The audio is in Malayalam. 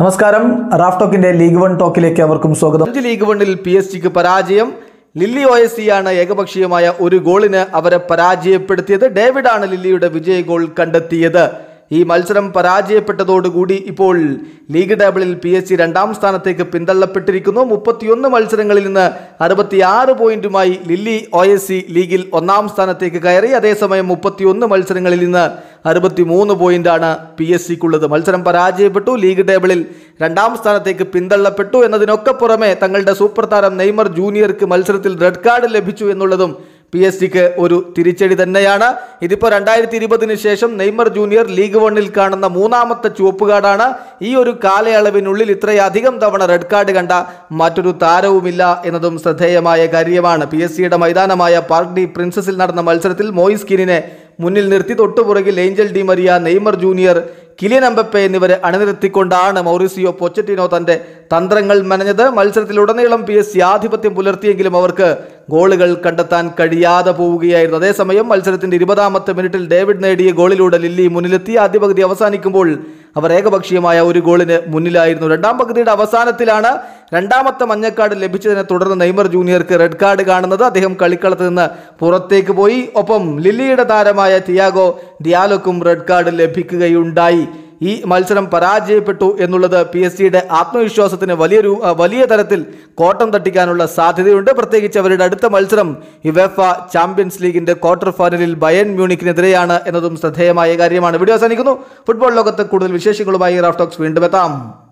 നമസ്കാരം റാഫ് ടോക്കിന്റെ ലീഗ് വൺ ടോക്കിലേക്ക് അവർക്കും സ്വാഗതം അഞ്ച് ലീഗ് വണ്ണിൽ പി എസ് ജിക്ക് പരാജയം ലില്ലി ഒ എസ് സി ആണ് ഏകപക്ഷീയമായ ഒരു ഗോളിന് അവരെ പരാജയപ്പെടുത്തിയത് ഡേവിഡാണ് ലില്ലിയുടെ വിജയ ഗോൾ കണ്ടെത്തിയത് ഈ മത്സരം പരാജയപ്പെട്ടതോടുകൂടി ഇപ്പോൾ ലീഗ് ടേബിളിൽ പി എസ് സി രണ്ടാം സ്ഥാനത്തേക്ക് പിന്തള്ളപ്പെട്ടിരിക്കുന്നു മുപ്പത്തിയൊന്ന് മത്സരങ്ങളിൽ നിന്ന് അറുപത്തിയാറ് പോയിന്റുമായി ലില്ലി ഒ എസ് സി ലീഗിൽ ഒന്നാം സ്ഥാനത്തേക്ക് കയറി അതേസമയം മുപ്പത്തിയൊന്ന് മത്സരങ്ങളിൽ നിന്ന് അറുപത്തിമൂന്ന് പോയിന്റാണ് പി എസ് സിക്കുള്ളത് മത്സരം പരാജയപ്പെട്ടു ലീഗ് ടേബിളിൽ രണ്ടാം സ്ഥാനത്തേക്ക് പിന്തള്ളപ്പെട്ടു എന്നതിനൊക്കെ പുറമെ തങ്ങളുടെ സൂപ്പർ താരം നെയ്മർ ജൂനിയർക്ക് മത്സരത്തിൽ റെഡ് കാർഡ് ലഭിച്ചു എന്നുള്ളതും പി എസ് സിക്ക് ഒരു തിരിച്ചടി തന്നെയാണ് ഇതിപ്പോൾ രണ്ടായിരത്തി ഇരുപതിന് ശേഷം നെയ്മർ ജൂനിയർ ലീഗ് വണ്ണിൽ കാണുന്ന മൂന്നാമത്തെ ചുവപ്പ് കാർഡാണ് ഈ ഒരു കാലയളവിനുള്ളിൽ ഇത്രയധികം തവണ റെഡ് കാർഡ് കണ്ട മറ്റൊരു താരവുമില്ല എന്നതും ശ്രദ്ധേയമായ കാര്യമാണ് പി എസ് സിയുടെ മൈതാനമായ പാർക്ക് ഡി പ്രിൻസസിൽ നടന്ന മത്സരത്തിൽ മോയിസ് കിനിനെ മുന്നിൽ നിർത്തി തൊട്ടുപുറകിൽ Angel Di Maria Neymar Junior Kylian Mbappe എന്നിവരെ അണിനിർത്തിക്കൊണ്ടാണ് മൗറിസിയോ പൊച്ചറ്റിനോ തന്റെ തന്ത്രങ്ങൾ മെനഞ്ഞത് മത്സരത്തിലുടനീളം പി എസ് സി ആധിപത്യം പുലർത്തിയെങ്കിലും അവർക്ക് ഗോളുകൾ കണ്ടെത്താൻ കഴിയാതെ പോവുകയായിരുന്നു അതേസമയം മത്സരത്തിന്റെ ഇരുപതാമത്തെ മിനിറ്റിൽ ഡേവിഡ് നേടിയ ഗോളിലൂടെ ലില്ലി മുന്നിലെത്തി ആദ്യ പകുതി അവസാനിക്കുമ്പോൾ അവർ ഏകപക്ഷീയമായ ഒരു ഗോളിന് മുന്നിലായിരുന്നു രണ്ടാം പകുതിയുടെ അവസാനത്തിലാണ് രണ്ടാമത്തെ മഞ്ഞക്കാർഡ് ലഭിച്ചതിനെ തുടർന്ന് നെയ്മർ ജൂനിയർക്ക് റെഡ് കാർഡ് കാണുന്നത് അദ്ദേഹം കളിക്കളത്തിൽ നിന്ന് പുറത്തേക്ക് പോയി ഒപ്പം ലില്ലിയുടെ താരമായ തിയാഗോ ഡിയാലോക്കും റെഡ് കാർഡ് ലഭിക്കുകയുണ്ടായി ഈ മത്സരം പരാജയപ്പെട്ടു എന്നുള്ളത് പി എസ് സിയുടെ ആത്മവിശ്വാസത്തിന് വലിയൊരു ആ, വലിയ തരത്തിൽ കോട്ടം തട്ടിക്കാനുള്ള സാധ്യതയുണ്ട് പ്രത്യേകിച്ച് അവരുടെ അടുത്ത മത്സരം യുവേഫ ചാമ്പ്യൻസ് ലീഗിന്റെ ക്വാർട്ടർ ഫൈനലിൽ ബയൻ മ്യൂണിക്കിനെതിരെയാണ് എന്നതും ശ്രദ്ധേയമായ കാര്യമാണ് വീഡിയോ അവസാനിക്കുന്നു ഫുട്ബോൾ ലോകത്ത് കൂടുതൽ വിശേഷങ്ങളുമായി റാഫ് ടോക്സ് വീണ്ടും എത്താം